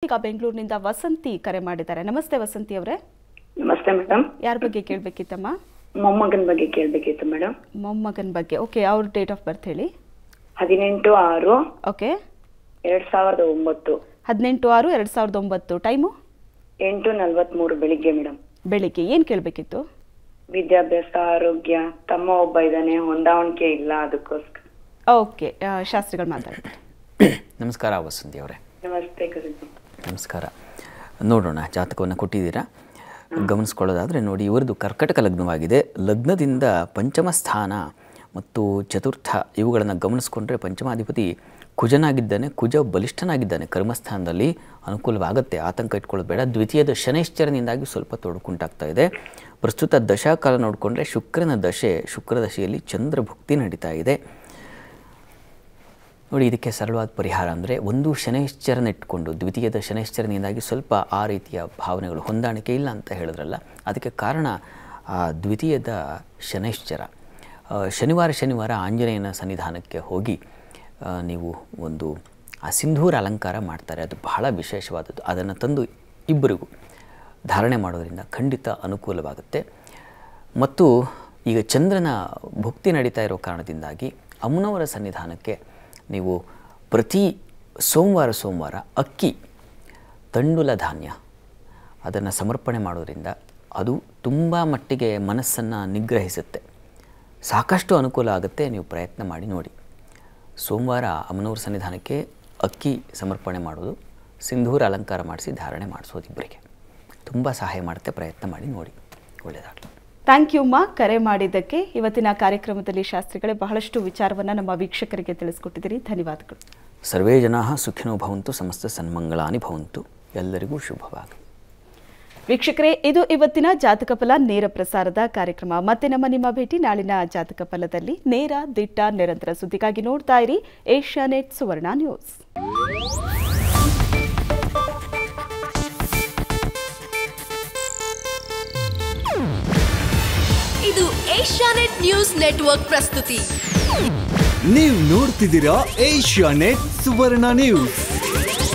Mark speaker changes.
Speaker 1: ಈಗ ಬೆಂಗಳೂರಿನಿಂದ ವಸಂತಿ ಕರೆ ಮಾಡಿದ್ದಾರೆ ನಮಸ್ತೆ ವಸಂತಿ ಅವರೇ
Speaker 2: ನಮಸ್ತೆ ಮೇಡಮ್
Speaker 1: ಯಾರ ಬಗ್ಗೆ ಕೇಳಬೇಕಿತ್ತಮ್ಮ
Speaker 2: ಮೊಮ್ಮಗನ ಬಗ್ಗೆ ಕೇಳಬೇಕಿತ್ತು ಮೇಡಮ್
Speaker 1: ಮೊಮ್ಮಗನ ಬಗ್ಗೆ ಓಕೆ ಅವ್ರ ಡೇಟ್ ಆಫ್ ಬರ್ತ್ ಹೇಳಿ
Speaker 2: ಹದಿನೆಂಟು ಆರು
Speaker 1: ಓಕೆ
Speaker 2: ಎರಡ್ ಸಾವಿರದ ಒಂಬತ್ತು
Speaker 1: ಹದಿನೆಂಟು ಆರು ಎರಡು ಸಾವಿರದ ಒಂಬತ್ತು ಟೈಮು
Speaker 2: ಎಂಟು ನಲ್ವತ್ಮೂರು ಬೆಳಿಗ್ಗೆ ಮೇಡಮ್
Speaker 1: ಬೆಳಿಗ್ಗೆ ಏನು ಕೇಳಬೇಕಿತ್ತು
Speaker 2: ವಿದ್ಯಾಭ್ಯಾಸ ಆರೋಗ್ಯ ತಮ್ಮ ಒಬ್ಬ ಇದ್ದಾನೆ ಹೊಂದಾಣಿಕೆ ಇಲ್ಲ ಅದಕ್ಕೋಸ್ಕರ
Speaker 1: ಓಕೆ ಶಾಸ್ತ್ರಿಗಳು ಮಾತಾಡ್ತಾರೆ
Speaker 3: ನಮಸ್ಕಾರ ವಸಂತಿ ಅವರೇ
Speaker 2: ನಮಸ್ತೆ ಗುರುಜಿ
Speaker 3: ನಮಸ್ಕಾರ ನೋಡೋಣ ಜಾತಕವನ್ನು ಕೊಟ್ಟಿದ್ದೀರಾ ಗಮನಿಸ್ಕೊಳ್ಳೋದಾದರೆ ನೋಡಿ ಇವರದು ಕರ್ಕಟಕ ಲಗ್ನವಾಗಿದೆ ಲಗ್ನದಿಂದ ಪಂಚಮ ಸ್ಥಾನ ಮತ್ತು ಚತುರ್ಥ ಇವುಗಳನ್ನು ಗಮನಿಸ್ಕೊಂಡ್ರೆ ಪಂಚಮಾಧಿಪತಿ ಕುಜನಾಗಿದ್ದಾನೆ ಕುಜ ಬಲಿಷ್ಠನಾಗಿದ್ದಾನೆ ಕರ್ಮಸ್ಥಾನದಲ್ಲಿ ಅನುಕೂಲವಾಗುತ್ತೆ ಆತಂಕ ಇಟ್ಕೊಳ್ಳೋದು ಬೇಡ ದ್ವಿತೀಯದ ಶನೈಶ್ಚರನಿಂದಾಗಿ ಸ್ವಲ್ಪ ತೊಡಕುಂಟಾಗ್ತಾ ಇದೆ ಪ್ರಸ್ತುತ ದಶಾಕಾಲ ನೋಡಿಕೊಂಡ್ರೆ ಶುಕ್ರನ ದಶೆ ಶುಕ್ರ ದಶೆಯಲ್ಲಿ ಚಂದ್ರ ಭುಕ್ತಿ ನಡೀತಾ ಇದೆ ನೋಡಿ ಇದಕ್ಕೆ ಸರಳವಾದ ಪರಿಹಾರ ಅಂದರೆ ಒಂದು ಶನೈಶ್ಚರನ ಇಟ್ಕೊಂಡು ದ್ವಿತೀಯದ ಶನೈಶ್ಚರನಿಂದಾಗಿ ಸ್ವಲ್ಪ ಆ ರೀತಿಯ ಭಾವನೆಗಳು ಹೊಂದಾಣಿಕೆ ಇಲ್ಲ ಅಂತ ಹೇಳಿದ್ರಲ್ಲ ಅದಕ್ಕೆ ಕಾರಣ ಆ ದ್ವಿತೀಯದ ಶನೈಶ್ಚರ ಆ, ಶನಿವಾರ ಶನಿವಾರ ಆಂಜನೇಯನ ಸನ್ನಿಧಾನಕ್ಕೆ ಹೋಗಿ ಆ, ನೀವು ಒಂದು ಆ ಸಿಂಧೂರ ಅಲಂಕಾರ ಮಾಡ್ತಾರೆ ಅದು ಬಹಳ ವಿಶೇಷವಾದದ್ದು ಅದನ್ನು ತಂದು ಇಬ್ಬರಿಗೂ ಧಾರಣೆ ಮಾಡೋದರಿಂದ ಖಂಡಿತ ಅನುಕೂಲವಾಗುತ್ತೆ ಮತ್ತು ಈಗ ಚಂದ್ರನ ಭುಕ್ತಿ ನಡೀತಾ ಇರೋ ಕಾರಣದಿಂದಾಗಿ ಅಮ್ಮನವರ ಸನ್ನಿಧಾನಕ್ಕೆ ನೀವು ಪ್ರತಿ ಸೋಮವಾರ ಸೋಮವಾರ ಅಕ್ಕಿ ತಂಡುಲ ಧಾನ್ಯ ಅದನ್ನು ಸಮರ್ಪಣೆ ಮಾಡೋದ್ರಿಂದ ಅದು ತುಂಬ ಮಟ್ಟಿಗೆ ಮನಸ್ಸನ್ನು ನಿಗ್ರಹಿಸುತ್ತೆ ಸಾಕಷ್ಟು ಅನುಕೂಲ ಆಗುತ್ತೆ ನೀವು ಪ್ರಯತ್ನ ಮಾಡಿ ನೋಡಿ ಸೋಮವಾರ ಅಮ್ಮನವ್ರ ಸನ್ನಿಧಾನಕ್ಕೆ ಅಕ್ಕಿ ಸಮರ್ಪಣೆ ಮಾಡೋದು ಸಿಂಧೂರ ಅಲಂಕಾರ ಮಾಡಿಸಿ ಧಾರಣೆ ಮಾಡಿಸೋದು ಇಬ್ಬರಿಗೆ ತುಂಬ ಸಹಾಯ ಮಾಡುತ್ತೆ ಪ್ರಯತ್ನ ಮಾಡಿ ನೋಡಿ ಒಳ್ಳೆಯದಾಗಲಿ
Speaker 1: ಥ್ಯಾಂಕ್ ಯು ಮಾ ಕರೆ ಮಾಡಿದ್ದಕ್ಕೆ ಇವತ್ತಿನ ಕಾರ್ಯಕ್ರಮದಲ್ಲಿ ಶಾಸ್ತ್ರಿಗಳೇ ಬಹಳಷ್ಟು ವಿಚಾರವನ್ನು ನಮ್ಮ ವೀಕ್ಷಕರಿಗೆ ತಿಳಿಸ್ಕೊಟ್ಟಿದ್ದೀರಿ ಧನ್ಯವಾದಗಳು
Speaker 3: ಸರ್ವೇ ಜನಾ ಸುಖಿನೋ ಭವಂತು ಸಮಸ್ತ ಸನ್ಮಂಗಳಾನಿ ಭವಂತು ಎಲ್ಲರಿಗೂ ಶುಭವಾಗಲಿ
Speaker 1: ವೀಕ್ಷಕರೇ ಇದು ಇವತ್ತಿನ ಜಾತಕ ಫಲ ನೇರ ಪ್ರಸಾರದ ಕಾರ್ಯಕ್ರಮ ಮತ್ತೆ ನಮ್ಮ ನಿಮ್ಮ ಭೇಟಿ ನಾಳಿನ ಜಾತಕ ಫಲದಲ್ಲಿ ನೇರ ದಿಟ್ಟ ನಿರಂತರ ಸುದ್ದಿಗಾಗಿ ನೋಡ್ತಾ ಇರಿ ಏಷ್ಯಾನೆಟ್ ಸುವರ್ಣ ನ್ಯೂಸ್
Speaker 4: ಇದು ಏಷ್ಯಾನೆಟ್ ನ್ಯೂಸ್ ನೆಟ್ವರ್ಕ್ ಪ್ರಸ್ತುತಿ
Speaker 5: ನೀವು ನೋಡ್ತಿದ್ದೀರಾ ಏಷ್ಯಾ ನೆಟ್ ಸುವರ್ಣ ನ್ಯೂಸ್